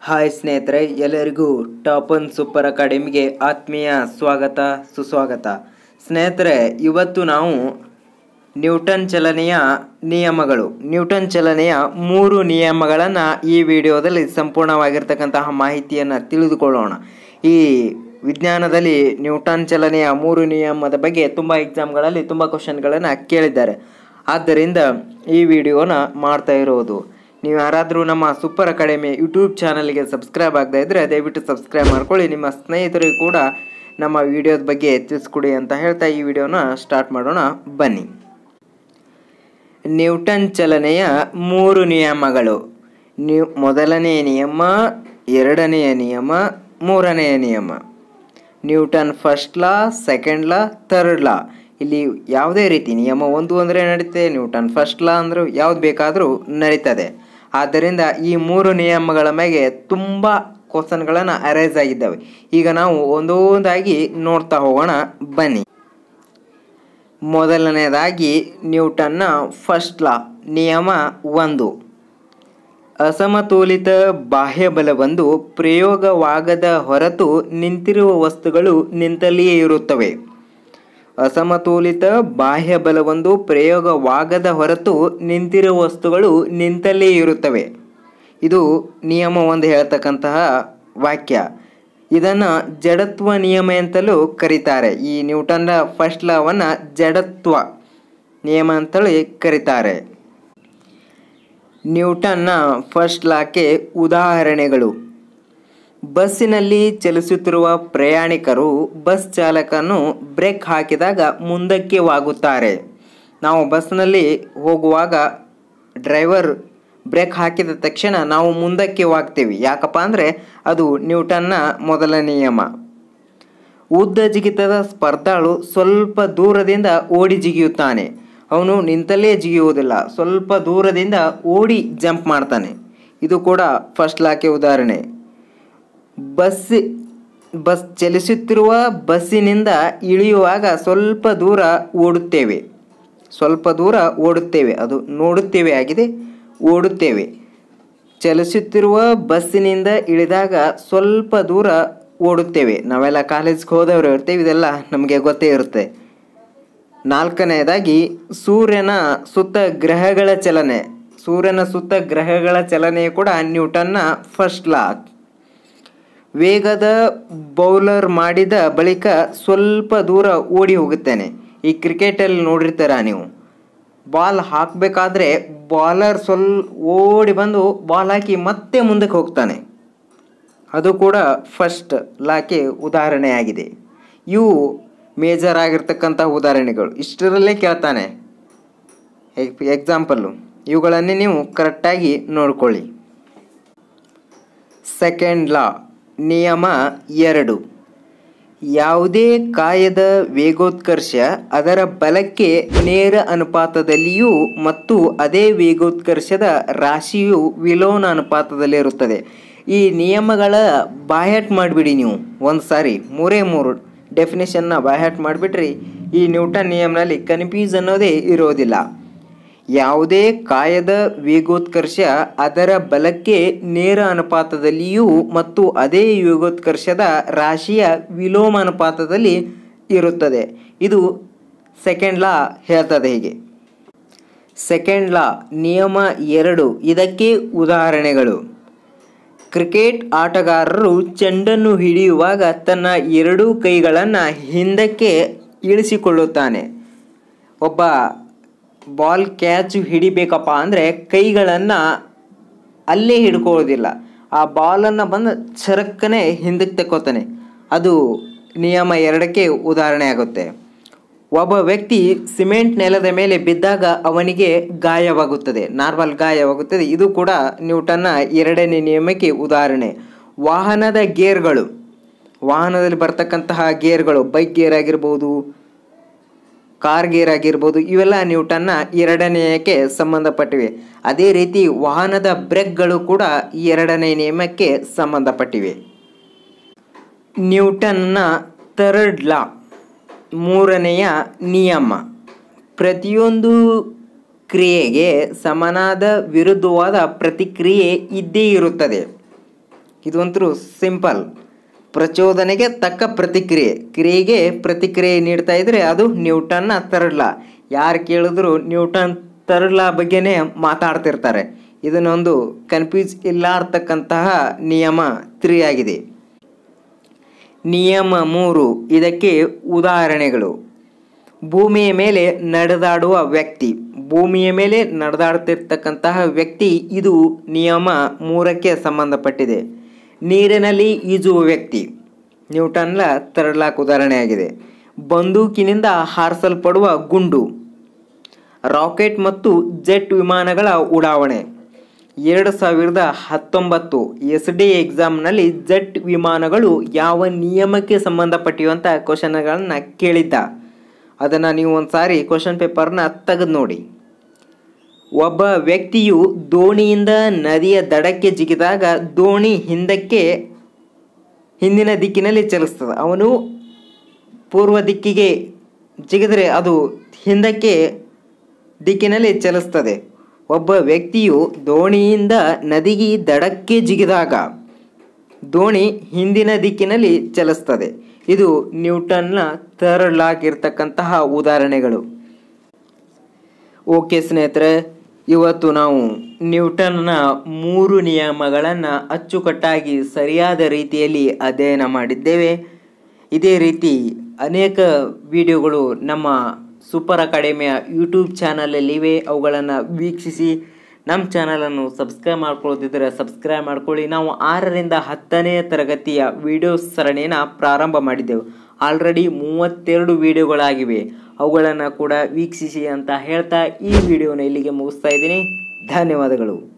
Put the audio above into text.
hi ಸ್ನೇಹಿತರೆ ಎಲ್ಲರಿಗೂ top one super ಅಕಾಡೆಮಿಗೆ ಆತ್ಮೀಯ ಸ್ವಾಗತ ಸುಸ್ವಾಗತ ಸ್ನೇಹಿತರೆ ಇವತ್ತು ನಾವು ನ್ಯೂಟನ್ ಚಲನೆಯ ನಿಯಮಗಳು ನ್ಯೂಟನ್ ಚಲನೆಯ ಮೂರು ನಿಯಮಗಳನ್ನು ಈ ವಿಡಿಯೋದಲ್ಲಿ ಸಂಪೂರ್ಣವಾಗಿರ್ತಕ್ಕಂತಹ ಮಾಹಿತಿಯನ್ನು ತಿಳಿದುಕೊಳ್ಳೋಣ ಈ ವಿಜ್ಞಾನದಲ್ಲಿ ನ್ಯೂಟನ್ ಚಲನೆಯ ಮೂರು ನಿಯಮದ ಬಗ್ಗೆ ತುಂಬ ಎಕ್ಸಾಮ್ಗಳಲ್ಲಿ ತುಂಬ ಕ್ವಶನ್ಗಳನ್ನು ಕೇಳಿದ್ದಾರೆ ಆದ್ದರಿಂದ ಈ ವಿಡಿಯೋನ ಮಾಡ್ತಾ ಇರೋದು ನೀವು ಯಾರಾದರೂ ನಮ್ಮ ಸೂಪರ್ ಅಕಾಡೆಮಿ ಯೂಟ್ಯೂಬ್ ಚಾನಲ್ಗೆ ಸಬ್ಸ್ಕ್ರೈಬ್ ಆಗದೇ ಇದ್ದರೆ ದಯವಿಟ್ಟು ಸಬ್ಸ್ಕ್ರೈಬ್ ಮಾಡ್ಕೊಳ್ಳಿ ನಿಮ್ಮ ಸ್ನೇಹಿತರಿಗೂ ಕೂಡ ನಮ್ಮ ವಿಡಿಯೋದ ಬಗ್ಗೆ ತಿಳಿಸ್ಕೊಡಿ ಅಂತ ಹೇಳ್ತಾ ಈ ವಿಡಿಯೋನ ಸ್ಟಾರ್ಟ್ ಮಾಡೋಣ ಬನ್ನಿ ನ್ಯೂಟನ್ ಚಲನೆಯ ಮೂರು ನಿಯಮಗಳು ನ್ಯೂ ಮೊದಲನೆಯ ನಿಯಮ ಎರಡನೆಯ ನಿಯಮ ಮೂರನೆಯ ನಿಯಮ Newton first law second law third law ಇಲ್ಲಿ ಯಾವುದೇ ರೀತಿ ನಿಯಮ ಒಂದು ಅಂದರೆ ನಡೀತದೆ ನ್ಯೂಟನ್ ಫಸ್ಟ್ ಲಾ ಅಂದ್ರೆ ಯಾವ್ದು ಬೇಕಾದರೂ ನಡೀತದೆ ಆದ್ದರಿಂದ ಈ ಮೂರು ನಿಯಮಗಳ ಮೇಲೆ ತುಂಬ ಕ್ವಶನ್ಗಳನ್ನು ಅರೈಸ್ ಆಗಿದ್ದಾವೆ ಈಗ ನಾವು ಒಂದೊಂದಾಗಿ ನೋಡ್ತಾ ಹೋಗೋಣ ಬನ್ನಿ ಮೊದಲನೇದಾಗಿ ನ್ಯೂಟನ್ನ ಫಸ್ಟ್ ಲಾ ನಿಯಮ ಒಂದು ಅಸಮತೋಲಿತ ಬಾಹ್ಯಬಲವೊಂದು ಪ್ರಯೋಗವಾಗದ ಹೊರತು ನಿಂತಿರುವ ವಸ್ತುಗಳು ನಿಂತಲ್ಲಿಯೇ ಇರುತ್ತವೆ ಅಸಮತೋಲಿತ ಬಾಹ್ಯ ಬಲವೊಂದು ಪ್ರಯೋಗವಾಗದ ಹೊರತು ನಿಂತಿರುವ ವಸ್ತುಗಳು ನಿಂತಲ್ಲೇ ಇರುತ್ತವೆ ಇದು ನಿಯಮ ಒಂದು ಹೇಳ್ತಕ್ಕಂತಹ ವಾಕ್ಯ ಇದನ್ನು ಜಡತ್ವ ನಿಯಮ ಅಂತಲೂ ಕರೀತಾರೆ ಈ ನ್ಯೂಟನ್ನ ಫಸ್ಟ್ ಲಾವನ್ನು ಜಡತ್ವ ನಿಯಮ ಅಂತೇಳಿ ಕರೀತಾರೆ ನ್ಯೂಟನ್ನ ಫಸ್ಟ್ ಲಾಕ್ಕೆ ಉದಾಹರಣೆಗಳು ಬಸ್ಸಿನಲ್ಲಿ ಚಲಿಸುತ್ತಿರುವ ಪ್ರಯಾಣಿಕರು ಬಸ್ ಚಾಲಕನು ಬ್ರೇಕ್ ಹಾಕಿದಾಗ ಮುಂದಕ್ಕೆ ವಾಗುತ್ತಾರೆ ನಾವು ಬಸ್ನಲ್ಲಿ ಹೋಗುವಾಗ ಡ್ರೈವರ್ ಬ್ರೇಕ್ ಹಾಕಿದ ತಕ್ಷಣ ನಾವು ಮುಂದಕ್ಕೆ ವಾಗ್ತೇವೆ ಯಾಕಪ್ಪ ಅಂದರೆ ಅದು ನ್ಯೂಟನ್ನ ಮೊದಲ ನಿಯಮ ಉದ್ದ ಜಿಗಿತದ ಸ್ಪರ್ಧಾಳು ಸ್ವಲ್ಪ ದೂರದಿಂದ ಓಡಿ ಜಿಗಿಯುತ್ತಾನೆ ಅವನು ನಿಂತಲ್ಲೇ ಜಿಗಿಯುವುದಿಲ್ಲ ಸ್ವಲ್ಪ ದೂರದಿಂದ ಓಡಿ ಜಂಪ್ ಮಾಡ್ತಾನೆ ಇದು ಕೂಡ ಫಸ್ಟ್ ಲಾಕೆ ಉದಾಹರಣೆ ಬಸ್ ಬಸ್ ಚಲಿಸುತ್ತಿರುವ ಬಸ್ಸಿನಿಂದ ಇಳಿಯುವಾಗ ಸ್ವಲ್ಪ ದೂರ ಓಡುತ್ತೇವೆ ಸ್ವಲ್ಪ ದೂರ ಓಡುತ್ತೇವೆ ಅದು ನೋಡುತ್ತೇವೆ ಆಗಿದೆ ಓಡುತ್ತೇವೆ ಚಲಿಸುತ್ತಿರುವ ಬಸ್ಸಿನಿಂದ ಇಳಿದಾಗ ಸ್ವಲ್ಪ ದೂರ ಓಡುತ್ತೇವೆ ನಾವೆಲ್ಲ ಕಾಲೇಜ್ಗೆ ಹೋದವರು ಇರ್ತೇವೆ ಇದೆಲ್ಲ ನಮಗೆ ಗೊತ್ತೇ ಇರುತ್ತೆ ನಾಲ್ಕನೆಯದಾಗಿ ಸೂರ್ಯನ ಸುತ್ತ ಗ್ರಹಗಳ ಚಲನೆ ಸೂರ್ಯನ ಸುತ್ತ ಗ್ರಹಗಳ ಚಲನೆ ಕೂಡ ನ್ಯೂಟನ್ನ ಫಸ್ಟ್ ಲಾ ವೇಗದ ಬೌಲರ್ ಮಾಡಿದ ಬಳಿಕ ಸ್ವಲ್ಪ ದೂರ ಓಡಿ ಹೋಗುತ್ತೇನೆ ಈ ಕ್ರಿಕೆಟಲ್ಲಿ ನೋಡಿರ್ತೀರ ನೀವು ಬಾಲ್ ಹಾಕಬೇಕಾದ್ರೆ ಬಾಲರ್ ಸ್ವಲ್ ಓಡಿ ಬಂದು ಬಾಲ್ ಹಾಕಿ ಮತ್ತೆ ಮುಂದಕ್ಕೆ ಹೋಗ್ತಾನೆ ಅದು ಕೂಡ ಫಸ್ಟ್ ಲಾಕೆ ಉದಾಹರಣೆಯಾಗಿದೆ ಇವು ಮೇಜರ್ ಆಗಿರ್ತಕ್ಕಂಥ ಉದಾಹರಣೆಗಳು ಇಷ್ಟರಲ್ಲೇ ಕೇಳ್ತಾನೆ ಎಕ್ಸಾಂಪಲ್ಲು ಇವುಗಳನ್ನೇ ನೀವು ಕರೆಕ್ಟಾಗಿ ನೋಡ್ಕೊಳ್ಳಿ ಸೆಕೆಂಡ್ ಲಾ ನಿಯಮ ಎರಡು ಯಾವುದೇ ಕಾಯದ ವೇಗೋತ್ಕರ್ಷ ಅದರ ಬಲಕ್ಕೆ ನೇರ ಅನುಪಾತದಲ್ಲಿಯೂ ಮತ್ತು ಅದೇ ವೇಗೋತ್ಕರ್ಷದ ರಾಶಿಯು ವಿಲೋನ ಅನುಪಾತದಲ್ಲಿರುತ್ತದೆ ಈ ನಿಯಮಗಳ ಬಾಹ್ಯಾಟ್ ಮಾಡಿಬಿಡಿ ನೀವು ಒಂದು ಸಾರಿ ಮೂರೇ ಮೂರು ಡೆಫಿನೇಷನ್ನ ಬಾಹ್ಯಾಟ್ ಮಾಡಿಬಿಟ್ರಿ ಈ ನ್ಯೂಟನ್ ನಿಯಮನಲ್ಲಿ ಕನ್ಫ್ಯೂಸ್ ಅನ್ನೋದೇ ಇರೋದಿಲ್ಲ ಯಾವುದೇ ಕಾಯದ ವೇಗೋತ್ಕರ್ಷ ಅದರ ಬಲಕ್ಕೆ ನೇರ ಅನುಪಾತದಲ್ಲಿಯೂ ಮತ್ತು ಅದೇ ವೇಗೋತ್ಕರ್ಷದ ರಾಶಿಯ ವಿಲೋಮ ಅನುಪಾತದಲ್ಲಿ ಇರುತ್ತದೆ ಇದು ಸೆಕೆಂಡ್ ಲಾ ಹೇಳ್ತದೆ ಹೀಗೆ ಸೆಕೆಂಡ್ ಲಾ ನಿಯಮ ಎರಡು ಇದಕ್ಕೆ ಉದಾಹರಣೆಗಳು ಕ್ರಿಕೆಟ್ ಆಟಗಾರರು ಚೆಂಡನ್ನು ಹಿಡಿಯುವಾಗ ತನ್ನ ಎರಡೂ ಕೈಗಳನ್ನು ಹಿಂದಕ್ಕೆ ಇಳಿಸಿಕೊಳ್ಳುತ್ತಾನೆ ಒಬ್ಬ ಬಾಲ್ ಕ್ಯಾಚ್ ಹಿಡಿಬೇಕಪ್ಪ ಅಂದರೆ ಕೈಗಳನ್ನು ಅಲ್ಲೇ ಹಿಡ್ಕೊಳ್ಳೋದಿಲ್ಲ ಆ ಬಾಲನ್ನು ಬಂದು ಚರಕ್ಕನೆ ಹಿಂದಕ್ಕೆ ತಕ್ಕೋತಾನೆ ಅದು ನಿಯಮ ಎರಡಕ್ಕೆ ಉದಾಹರಣೆ ಆಗುತ್ತೆ ಒಬ್ಬ ವ್ಯಕ್ತಿ ಸಿಮೆಂಟ್ ನೆಲದ ಮೇಲೆ ಬಿದ್ದಾಗ ಅವನಿಗೆ ಗಾಯವಾಗುತ್ತದೆ ನಾರ್ಮಲ್ ಗಾಯವಾಗುತ್ತದೆ ಇದು ಕೂಡ ನ್ಯೂಟನ್ನ ಎರಡನೇ ನಿಯಮಕ್ಕೆ ಉದಾಹರಣೆ ವಾಹನದ ಗೇರ್ಗಳು ವಾಹನದಲ್ಲಿ ಬರ್ತಕ್ಕಂತಹ ಗೇರ್ಗಳು ಬೈಕ್ ಗೇರ್ ಆಗಿರ್ಬೋದು ಕಾರ್ ಗೇರ್ ಆಗಿರ್ಬೋದು ಇವೆಲ್ಲ ನ್ಯೂಟನ್ನ ಎರಡನೆಯಕ್ಕೆ ಸಂಬಂಧಪಟ್ಟಿವೆ ಅದೇ ರೀತಿ ವಾಹನದ ಬ್ರೇಕ್ಗಳು ಕೂಡ ಎರಡನೇ ನಿಯಮಕ್ಕೆ ಸಂಬಂಧಪಟ್ಟಿವೆ ನ್ಯೂಟನ್ನ ಥರ್ಡ್ ಲಾ ಮೂರನೆಯ ನಿಯಮ ಪ್ರತಿಯೊಂದು ಕ್ರಿಯೆಗೆ ಸಮನಾದ ವಿರುದ್ಧವಾದ ಪ್ರತಿಕ್ರಿಯೆ ಇದ್ದೇ ಇರುತ್ತದೆ ಇದು ಒಂಥರ ಸಿಂಪಲ್ ಪ್ರಚೋದನೆಗೆ ತಕ್ಕ ಪ್ರತಿಕ್ರಿಯೆ ಕ್ರಿಯೆಗೆ ಪ್ರತಿಕ್ರಿಯೆ ನೀಡ್ತಾ ಇದ್ರೆ ಅದು ನ್ಯೂಟನ್ನ ತರಲ ಯಾರು ಕೇಳಿದ್ರು ನ್ಯೂಟನ್ ತರಲ ಬಗ್ಗೆನೇ ಮಾತಾಡ್ತಿರ್ತಾರೆ ಇದನ್ನೊಂದು ಕನ್ಫ್ಯೂಸ್ ಇಲ್ಲಾರ್ತಕ್ಕಂತಹ ನಿಯಮ ತ್ರೀ ಆಗಿದೆ ನಿಯಮ ಮೂರು ಇದಕ್ಕೆ ಉದಾಹರಣೆಗಳು ಭೂಮಿಯ ಮೇಲೆ ನಡೆದಾಡುವ ವ್ಯಕ್ತಿ ಭೂಮಿಯ ಮೇಲೆ ನಡೆದಾಡ್ತಿರ್ತಕ್ಕಂತಹ ವ್ಯಕ್ತಿ ಇದು ನಿಯಮ ಮೂರಕ್ಕೆ ಸಂಬಂಧಪಟ್ಟಿದೆ ನೀರಿನಲ್ಲಿ ಈಜುವ ವ್ಯಕ್ತಿ ನ್ಯೂಟನ್ಲ ತರಲಾಕ ಉದಾಹರಣೆಯಾಗಿದೆ ಬಂದೂಕಿನಿಂದ ಹಾರಿಸಲ್ಪಡುವ ಗುಂಡು ರಾಕೆಟ್ ಮತ್ತು ಜೆಟ್ ವಿಮಾನಗಳ ಉಡಾವಣೆ ಎರಡು ಸಾವಿರದ ಹತ್ತೊಂಬತ್ತು ಎಸ್ ಡಿ ಎಕ್ಸಾಮ್ನಲ್ಲಿ ಜೆಟ್ ವಿಮಾನಗಳು ಯಾವ ನಿಯಮಕ್ಕೆ ಸಂಬಂಧಪಟ್ಟಿವಂಥ ಕ್ವಶನ್ಗಳನ್ನು ಕೇಳಿದ್ದ ಅದನ್ನು ನೀವು ಒಂದು ಸಾರಿ ಕ್ವಶನ್ ಪೇಪರ್ನ ತೆಗೆದು ನೋಡಿ ಒಬ್ಬ ವ್ಯಕ್ತಿಯು ದೋಣಿಯಿಂದ ನದಿಯ ದಡಕ್ಕೆ ಜಿಗಿದಾಗ ದೋಣಿ ಹಿಂದಕ್ಕೆ ಹಿಂದಿನ ದಿಕ್ಕಿನಲ್ಲಿ ಚಲಿಸ್ತದೆ ಅವನು ಪೂರ್ವ ದಿಕ್ಕಿಗೆ ಜಿಗಿದರೆ ಅದು ಹಿಂದಕ್ಕೆ ದಿಕ್ಕಿನಲ್ಲಿ ಚಲಿಸ್ತದೆ ಒಬ್ಬ ವ್ಯಕ್ತಿಯು ದೋಣಿಯಿಂದ ನದಿಗೆ ದಡಕ್ಕೆ ಜಿಗಿದಾಗ ದೋಣಿ ಹಿಂದಿನ ದಿಕ್ಕಿನಲ್ಲಿ ಚಲಿಸ್ತದೆ ಇದು ನ್ಯೂಟನ್ನ ತರಲಾಗಿರ್ತಕ್ಕಂತಹ ಉದಾಹರಣೆಗಳು ಓಕೆ ಸ್ನೇಹಿತರೆ ಇವತ್ತು ನಾವು ನ್ಯೂಟನ್ನ ಮೂರು ನಿಯಮಗಳನ್ನು ಅಚ್ಚುಕಟ್ಟಾಗಿ ಸರಿಯಾದ ರೀತಿಯಲ್ಲಿ ಅಧ್ಯಯನ ಮಾಡಿದ್ದೇವೆ ಇದೇ ರೀತಿ ಅನೇಕ ವಿಡಿಯೋಗಳು ನಮ್ಮ ಸೂಪರ್ ಅಕಾಡೆಮಿಯ ಯೂಟ್ಯೂಬ್ ಚಾನಲಲ್ಲಿವೆ ಅವುಗಳನ್ನು ವೀಕ್ಷಿಸಿ ನಮ್ಮ ಚಾನಲನ್ನು ಸಬ್ಸ್ಕ್ರೈಬ್ ಮಾಡ್ಕೊಳ್ಳೋದಿದ್ದರೆ ಸಬ್ಸ್ಕ್ರೈಬ್ ಮಾಡ್ಕೊಳ್ಳಿ ನಾವು ಆರರಿಂದ ಹತ್ತನೇ ತರಗತಿಯ ವಿಡಿಯೋ ಸರಣಿನ ಪ್ರಾರಂಭ ಮಾಡಿದ್ದೆವು ಆಲ್ರೆಡಿ ಮೂವತ್ತೆರಡು ವಿಡಿಯೋಗಳಾಗಿವೆ ಅವುಗಳನ್ನು ಕೂಡ ವೀಕ್ಷಿಸಿ ಅಂತ ಹೇಳ್ತಾ ಈ ವಿಡಿಯೋನ ಇಲ್ಲಿಗೆ ಮುಗಿಸ್ತಾ ಇದ್ದೀನಿ ಧನ್ಯವಾದಗಳು